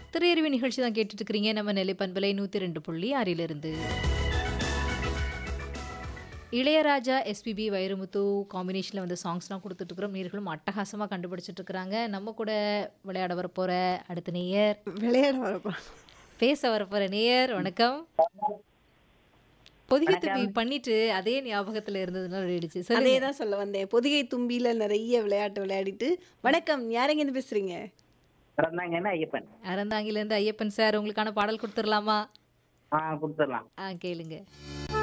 திரையறிவு நிகழ்ச்சி தான் கேட்டுட்டு இருக்கிறீங்க நம்ம நெல்லை பண்பலை நூற்றி ரெண்டு புள்ளி ஆறிலிருந்து இளையராஜா எஸ்பிபி வைரமுத்து காம்பினேஷனில் வந்து சாங்ஸ்லாம் கொடுத்துட்ருக்குறோம் நேர்களும் அட்டகாசமாக கண்டுபிடிச்சிட்டு இருக்கிறாங்க நம்ம கூட விளையாட வர போகிற அடுத்த நேயர் விளையாட வரப்போ பேச வர போகிற நேயர் வணக்கம் பொதிகை துப்பி பண்ணிட்டு அதே ஞாபகத்தில் இருந்ததுனால விளையாடிச்சு அதே சொல்லுங்க தான் சொல்ல வந்தேன் பொதிகை தும்பியில நிறைய விளையாட்டு விளையாடிட்டு வணக்கம் யாரெங்க இருந்து பேசுறீங்க பிறந்தாங்கன்னா ஐயப்பன் அறந்தாங்கிலேருந்து ஐயப்பன் சார் உங்களுக்கான பாடல் கொடுத்துடலாமா ஆ கொடுத்துடலாம் ஆ கேளுங்க